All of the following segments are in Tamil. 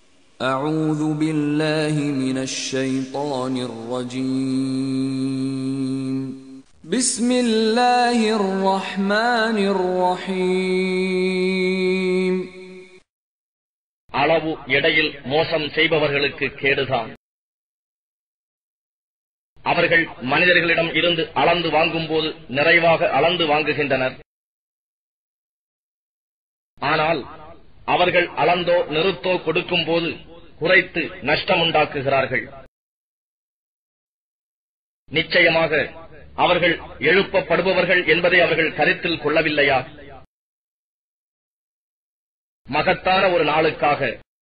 أعوذ بالله من الشيطان الرجيم بسم الله الرحمن الرحيم அளவு எடையில் மோசம் செய்பவர்களுக்கு கேடுதான் அவர்கள் மனிதர்களிடம் இருந்து அளந்து வாங்கும்போது நிறைவாக அளந்து வாங்குகின்றனர் ஆனால் அவர்கள் அளந்தோ நிறுத்தோ கொடுக்கும் போது குறைத்து நஷ்டமுண்டாக்குகிறார்கள் நிச்சயமாக அவர்கள் எழுப்பப்படுபவர்கள் என்பதை அவர்கள் கருத்தில் கொள்ளவில்லையா மகத்தான ஒரு நாளுக்காக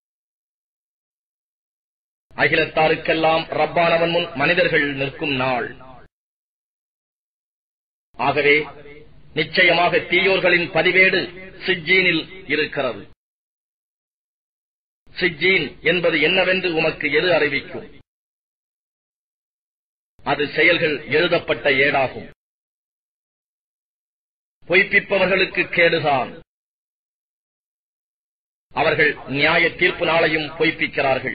அகிலத்தாருக்கெல்லாம் ரப்பானவன் முன் மனிதர்கள் நிற்கும் நாள் ஆகவே நிச்சயமாக தீயோர்களின் பதிவேடு சிஜ்ஜீனில் இருக்கிறது சிஜ்ஜீன் என்பது என்னவென்று உமக்கு எது அறிவிக்கும் அது செயல்கள் எழுதப்பட்ட ஏடாகும் பொய்ப்பிப்பவர்களுக்கு கேடுதான் அவர்கள் நியாய தீர்ப்பு நாளையும் பொய்ப்பிக்கிறார்கள்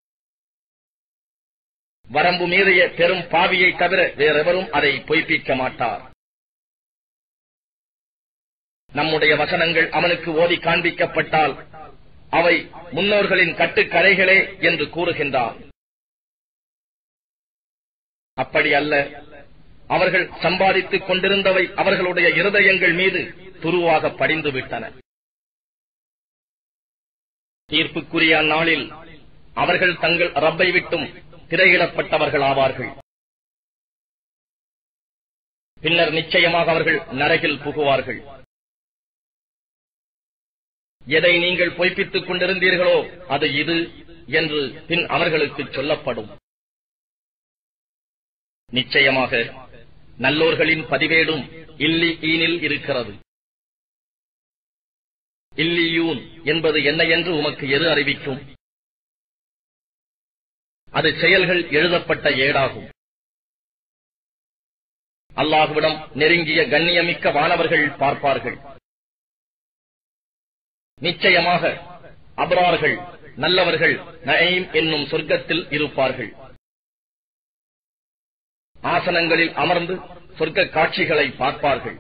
வரம்பு மீறிய பெரும் பாவியை தவிர வேறெவரும் அதை பொய்ப்பிக்க மாட்டார் நம்முடைய வசனங்கள் அவனுக்கு ஓதி காண்பிக்கப்பட்டால் அவை முன்னோர்களின் கட்டுக்கரைகளே என்று கூறுகின்றான் அப்படி அல்ல அவர்கள் சம்பாதித்துக் கொண்டிருந்தவை அவர்களுடைய இருதயங்கள் மீது துருவாக படிந்து விட்டன தீர்ப்புக்குரிய அந்நாளில் அவர்கள் தங்கள் ரப்பை விட்டும் திரையிடப்பட்டவர்கள் ஆவார்கள் பின்னர் நிச்சயமாக அவர்கள் நரகில் புகுவார்கள் எதை நீங்கள் பொய்ப்பித்துக் கொண்டிருந்தீர்களோ அது இது என்று பின் அவர்களுக்கு சொல்லப்படும் நிச்சயமாக நல்லோர்களின் பதிவேடும் இல்லி ஈனில் இருக்கிறது இல்லியூன் என்பது என்ன என்று உமக்கு எது அறிவிக்கும் அது செயல்கள் எழுதப்பட்ட ஏடாகும் அல்லாஹுவிடம் நெருங்கிய கண்ணியமிக்க வானவர்கள் பார்ப்பார்கள் நிச்சயமாக அபரார்கள் நல்லவர்கள் நயீம் என்னும் சொர்க்கத்தில் இருப்பார்கள் ஆசனங்களில் அமர்ந்து சொர்க்க காட்சிகளை பார்ப்பார்கள்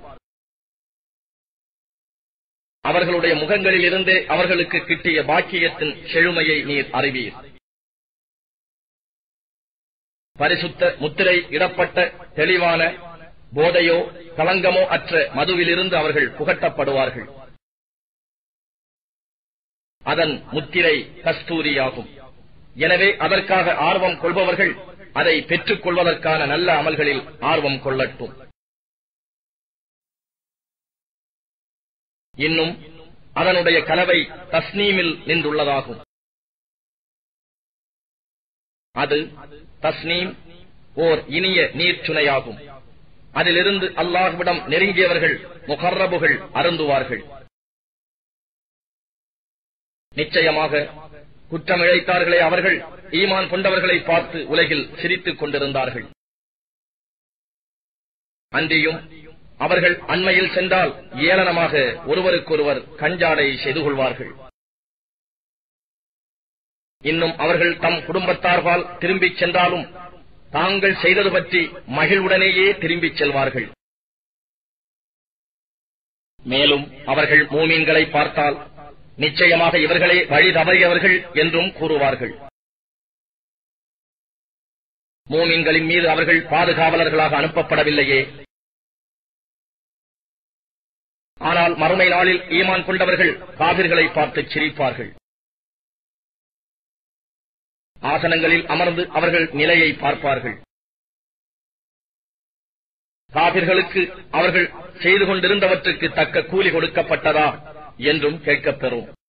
அவர்களுடைய முகங்களில் இருந்தே அவர்களுக்கு கிட்டிய பாக்கியத்தின் செழுமையை நீர் அறிவீர் பரிசுத்த முத்திரை இடப்பட்ட தெளிவான போதையோ களங்கமோ அற்ற மதுவிலிருந்து அவர்கள் புகட்டப்படுவார்கள் அதன் முத்திரை கஸ்தூரியாகும் எனவே அதற்காக ஆர்வம் கொள்பவர்கள் அதை பெற்றுக் கொள்வதற்கான நல்ல அமல்களில் ஆர்வம் கொள்ளட்டும் இன்னும் அதனுடைய கலவை தஸ்னீமில் நின்றுள்ளதாகும் அது தஸ்னீம் ஓர் இனிய நீர்ச்சுனையாகும் அதிலிருந்து அல்லாஹ்விடம் நெருங்கியவர்கள் முகர்ரபுகள் அருந்துவார்கள் நிச்சயமாக குற்றமிழைத்தார்களே அவர்கள் ஈமான் கொண்டவர்களை பார்த்து உலகில் சிரித்துக் கொண்டிருந்தார்கள் அன்றியும் அவர்கள் அண்மையில் சென்றால் ஏளனமாக ஒருவருக்கொருவர் கஞ்சாடை செய்து கொள்வார்கள் இன்னும் அவர்கள் தம் குடும்பத்தார்பால் திரும்பிச் சென்றாலும் தாங்கள் செய்தது பற்றி மகிழ்வுடனேயே திரும்பிச் செல்வார்கள் மேலும் அவர்கள் மூமீன்களை பார்த்தால் நிச்சயமாக இவர்களே வழி தவறியவர்கள் என்றும் கூறுவார்கள் மூமின்களின் மீது அவர்கள் பாதுகாவலர்களாக அனுப்பப்படவில்லையே ஆனால் மறுமை நாளில் ஈமான் கொண்டவர்கள் காவிர்களை பார்த்து சிரிப்பார்கள் ஆசனங்களில் அமர்ந்து அவர்கள் நிலையை பார்ப்பார்கள் காவிர்களுக்கு அவர்கள் செய்து கொண்டிருந்தவற்றுக்கு தக்க கூலி கொடுக்கப்பட்டதா என்றும் கேட்கப்பெறும்